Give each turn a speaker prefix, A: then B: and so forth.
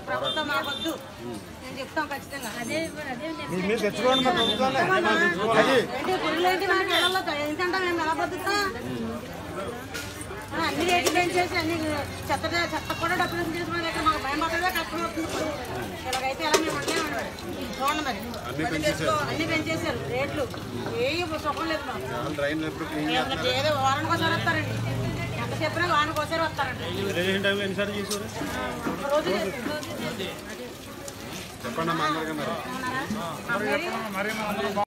A: ప్రభుత్వం మాకొద్దు నేను చెప్తాం ఖచ్చితంగా అదే
B: మీరు తెచ్చుకోండి మరి ప్రభుత్వాన్ని
A: ఏంటి పురుగులు ఏంటి మనకి ఇళ్ళల్లో ఎందుకంటే మేము ఎలా బతుకుతాం ఆ, అన్ని రేట్లు పెంచేసి అన్ని చెత్త చెత్త కూడా డబ్బులు చేసి మన దగ్గర మాకు భయం పడదే కష్టం అవుతుంది ఇప్పుడు ఇలాగైతే ఎలా మేము ఉండలేమండి మరి చూడండి మరి అన్ని పెంచేశారు రేట్లు ఏ సుఖం లేదు మాకు
B: ట్రైన్ ఎప్పుడు క్లీన్
A: ఏదో- ఏదో వారానికి ఒకసారి వస్తారండి ఎంత చెప్పినా వారానికి ఒకసారి వస్తారండి
B: రేషన్ టైంలో ఎన్నిసార్లు చేశారు
A: ఒక రోజు చేస్తారు.
B: చెప్పండి అమ్మా అందరికీ మరి
A: అవునా? ఆ, మరి